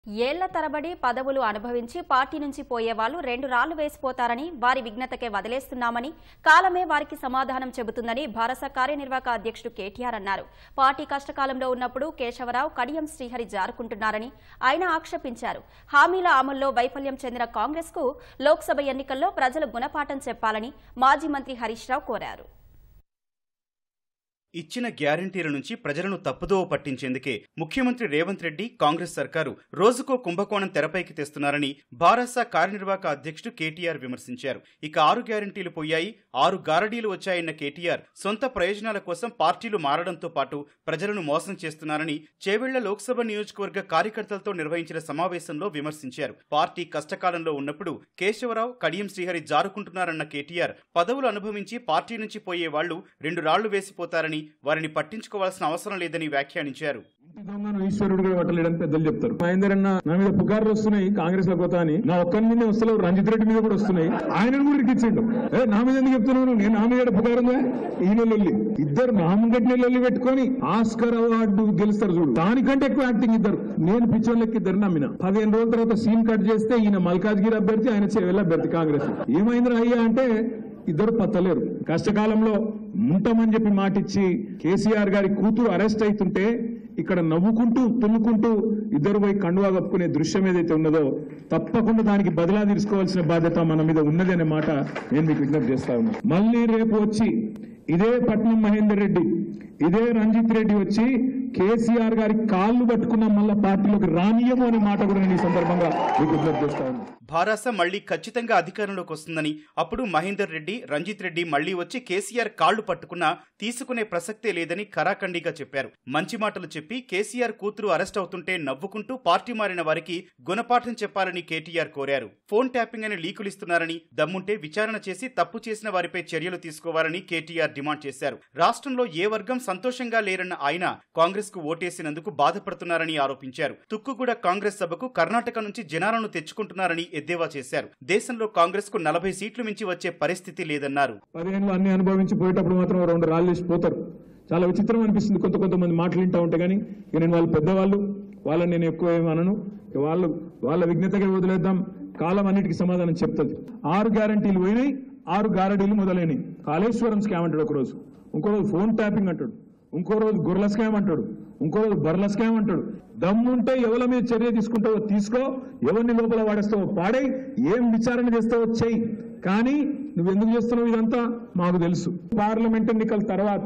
ఏళ్ల తరబడి పదవులు అనుభవించి పార్టీ నుంచి పోయే వాళ్ళు రెండు రాళ్లు వేసిపోతారని వారి విఘ్నతకే వదిలేస్తున్నామని కాలమే వారికి సమాధానం చెబుతుందని భారత కార్యనిర్వాహక అధ్యక్షుడు కేటీఆర్ అన్నారు పార్టీ కష్టకాలంలో ఉన్నప్పుడు కేశవరావు కడియం శ్రీహరి జారుకుంటున్నారని ఆయన ఆక్షేపించారు హామీల అమల్లో వైఫల్యం చెందిన కాంగ్రెస్ కు లోక్సభ ఎన్నికల్లో ప్రజలు గుణపాఠం చెప్పాలని మాజీ మంత్రి హరీష్ రావు కోరారు ఇచ్చిన గ్యారంటీల నుంచి ప్రజలను తప్పుదోవ పట్టించేందుకే ముఖ్యమంత్రి రేవంత్ రెడ్డి కాంగ్రెస్ సర్కారు రోజుకో కుంభకోణం తెరపైకి తెస్తున్నారని భారస కార్యనిర్వాహక అధ్యక్షుడు కేటీఆర్ విమర్శించారు ఇక ఆరు గ్యారంటీలు పోయాయి ఆరు గారడీలు వచ్చాయన్న కేటీఆర్ సొంత ప్రయోజనాల కోసం పార్టీలు మారడంతో పాటు ప్రజలను మోసం చేస్తున్నారని చేవెళ్ల లోక్సభ నియోజకవర్గ కార్యకర్తలతో నిర్వహించిన సమావేశంలో విమర్శించారు పార్టీ కష్టకాలంలో ఉన్నప్పుడు కేశవరావు కడియం శ్రీహరి జారుకుంటున్నారన్న కేటీఆర్ పదవులు అనుభవించి పార్టీ నుంచి పోయే వాళ్లు రెండు రాళ్లు వేసిపోతారని వారిని పట్టించుకోవాల్సిన అవసరం లేదని వ్యాఖ్యానించారు ఇంటి దొంగను ఈశ్వరుడు కూడా పట్టలేడని పెద్దలు చెప్తారు మహేందర్ అన్న నా మీద పుకార్లు వస్తున్నాయి కాంగ్రెస్ లో కొత్త అని నా ఒక్కరి మీద వస్తలేవు రంజిత్ రెడ్డి మీద కూడా వస్తున్నాయి ఆయనను కూడా ఇరికిచ్చిండు ఏ నా మీద ఎందుకు చెప్తున్నాను నేను నా మీద పుకారు ఉందా ఈయన లొల్లి ఇద్దరు నామగడ్డి లొల్లి పెట్టుకొని ఆస్కర్ అవార్డు గెలుస్తారు చూడు దానికంటే ఎక్కువ యాక్టింగ్ ఇద్దరు నేను పిచ్చోళ్ళకి ఇద్దరు నమ్మిన పదిహేను రోజుల తర్వాత సీన్ కట్ చేస్తే ఈయన మల్కాజ్గిరి అభ్యర్థి ఆయన చెవెల్ అభ్యర్థి కాంగ్రెస్ ఏమైందిరా అయ్యా అంటే ఇద్దరు పత్తలేరు కష్టకాలంలో ఉంటామని చెప్పి మాటిచ్చి కేసీఆర్ గారి కూతురు అరెస్ట్ అవుతుంటే ఇక్కడ నవ్వుకుంటూ తుమ్ముకుంటూ ఇద్దరు పోయి కండువా కప్పుకునే దృశ్యం ఏదైతే ఉన్నదో తప్పకుండా దానికి బదిలా తీసుకోవాల్సిన బాధ్యత మన మీద ఉన్నది అనే మాట నేను మీకు విజ్ఞప్తి చేస్తా ఉన్నా మళ్ళీ రేపు వచ్చి ఇదే పట్నం మహేందర్ రెడ్డి ఇదే రంజిత్ రెడ్డి వచ్చి కేసీఆర్ గారి కాళ్ళు పట్టుకున్న మళ్ళా పార్టీలోకి రానియము అనే మాట కూడా నేను ఈ సందర్భంగా మీకు విజ్ఞప్తి చేస్తా ఉన్నా భారాస మళ్లీ ఖచ్చితంగా అధికారంలోకి వస్తుందని అప్పుడు మహేందర్ రెడ్డి రంజిత్ రెడ్డి మళ్లీ వచ్చి కేసీఆర్ కాళ్లు పట్టుకున్నా తీసుకునే ప్రసక్తే లేదని ఖరాఖండిగా చెప్పారు మంచి మాటలు చెప్పి కేసీఆర్ కూతురు అరెస్ట్ అవుతుంటే నవ్వుకుంటూ పార్టీ మారిన వారికి గుణపాఠం చెప్పాలని కేటీఆర్ కోరారు ఫోన్ ట్యాపింగ్ అని లీకులిస్తున్నారని దమ్ముంటే విచారణ చేసి తప్పు చేసిన వారిపై చర్యలు తీసుకోవాలని కేటీఆర్ డిమాండ్ చేశారు రాష్ట్రంలో ఏ వర్గం సంతోషంగా లేరన్న ఆయన కాంగ్రెస్ కు ఓటేసినందుకు బాధపడుతున్నారని ఆరోపించారు తుక్కుగూడ కాంగ్రెస్ సభకు కర్ణాటక నుంచి జనాలను తెచ్చుకుంటున్నారని ఎద్దేవా చేశారు దేశంలో కాంగ్రెస్ కు నలభై సీట్లు మించి వచ్చే పరిస్థితి లేదన్నారు పదిహేనులో అన్ని అనుభవించి పోయేటప్పుడు మాత్రం ఓ రెండు రాళ్ళు వేసి పోతారు చాలా విచిత్రం అనిపిస్తుంది కొంత కొంతమంది మాటలు వింటా ఉంటే కానీ ఇక నేను వాళ్ళు పెద్దవాళ్ళు వాళ్ళని నేను ఎక్కువ ఏమి అనను ఇక వాళ్ళు వాళ్ళ విఘ్నతగా వదిలేద్దాం కాలం అన్నిటికీ సమాధానం చెప్తుంది ఆరు గ్యారంటీలు పోయినాయి ఆరు గారడీలు మొదలైనవి కాళేశ్వరం స్కామ్ అంటాడు ఒక రోజు ఇంకో రోజు ఫోన్ ట్యాపింగ్ అంటాడు ఇంకో రోజు గొర్రెల స్కామ్ అంటాడు ఇంకో రోజు బర్రెల స్కామ్ అంటాడు దమ్ముంటే ఎవరి మీద చర్య తీసుకుంటావో తీసుకో ఎవరిని లోపల వాడేస్తావో పాడై ఏం విచారణ చేస్తావో చెయ్యి కానీ నువ్వు ఎందుకు చేస్తున్నావు ఇదంతా మాకు తెలుసు పార్లమెంట్ ఎన్నికల తర్వాత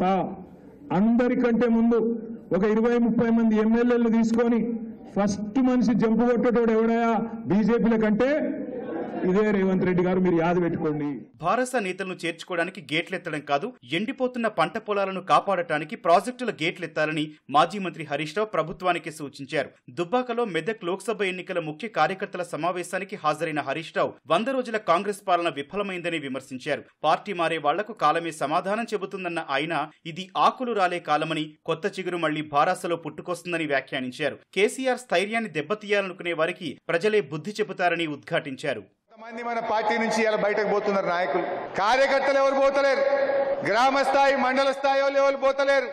అందరికంటే ముందు ఒక ఇరవై ముప్పై మంది ఎమ్మెల్యేలు తీసుకొని ఫస్ట్ మనిషి జంపు కొట్టేటోడు ఎవడయా బీజేపీల కంటే ఇదే రేవంత్ రెడ్డి గారు మీరు యాద పెట్టుకోండి భారస నేతలను చేర్చుకోవడానికి గేట్లెత్తడం కాదు ఎండిపోతున్న పంట పొలాలను కాపాడటానికి ప్రాజెక్టుల గేట్లెత్తాలని మాజీ మంత్రి హరీష్ రావు ప్రభుత్వానికి సూచించారు దుబ్బాకలో మెదక్ లోక్సభ ఎన్నికల ముఖ్య కార్యకర్తల సమావేశానికి హాజరైన హరీష్ రావు వంద రోజుల కాంగ్రెస్ పాలన విఫలమైందని విమర్శించారు పార్టీ మారే వాళ్లకు కాలమే సమాధానం చెబుతుందన్న ఆయన ఇది ఆకులు రాలే కాలమని కొత్త చిగురు మళ్లీ భారాసలో పుట్టుకొస్తుందని వ్యాఖ్యానించారు కేసీఆర్ స్థైర్యాన్ని దెబ్బతీయాలనుకునే వారికి ప్రజలే బుద్ధి చెబుతారని ఉద్ఘాటించారు కొంతమంది మన పార్టీ నుంచి ఇలా బయటకు పోతున్నారు నాయకులు కార్యకర్తలు ఎవరు పోతలేరు గ్రామ స్థాయి మండల స్థాయి వాళ్ళు ఎవరు పోతలేరు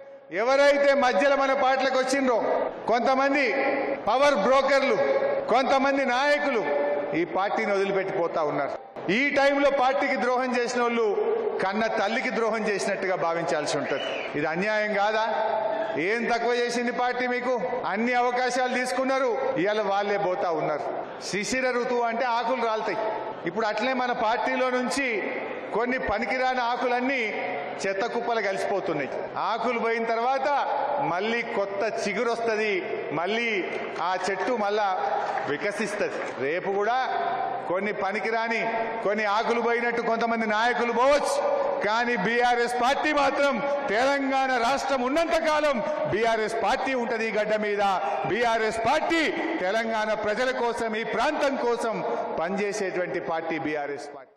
ఎవరైతే మధ్యలో మన పార్టీలకు వచ్చిండ్రో కొంతమంది పవర్ బ్రోకర్లు కొంతమంది నాయకులు ఈ పార్టీని వదిలిపెట్టిపోతా ఉన్నారు ఈ టైంలో పార్టీకి ద్రోహం చేసిన వాళ్ళు కన్న తల్లికి ద్రోహం చేసినట్టుగా భావించాల్సి ఉంటుంది ఇది అన్యాయం కాదా ఏం తక్కువ చేసింది పార్టీ మీకు అన్ని అవకాశాలు తీసుకున్నారు ఇవాళ వాళ్ళే పోతా ఉన్నారు శిశిర ఋతువు అంటే ఆకులు రాలుతాయి ఇప్పుడు అట్లే మన పార్టీలో నుంచి కొన్ని పనికిరాని ఆకులన్నీ చెత్త కుప్పలు కలిసిపోతున్నాయి ఆకులు పోయిన తర్వాత మళ్ళీ కొత్త చిగురు వస్తుంది మళ్ళీ ఆ చెట్టు మళ్ళా వికసిస్తుంది రేపు కూడా కొన్ని పనికిరాని కొన్ని ఆకులు పోయినట్టు కొంతమంది నాయకులు పోవచ్చు కానీ బీఆర్ఎస్ పార్టీ మాత్రం తెలంగాణ రాష్ట్రం ఉన్నంత కాలం బీఆర్ఎస్ పార్టీ ఉంటది ఈ గడ్డ మీద బీఆర్ఎస్ పార్టీ తెలంగాణ ప్రజల కోసం ఈ ప్రాంతం కోసం పనిచేసేటువంటి పార్టీ బీఆర్ఎస్ పార్టీ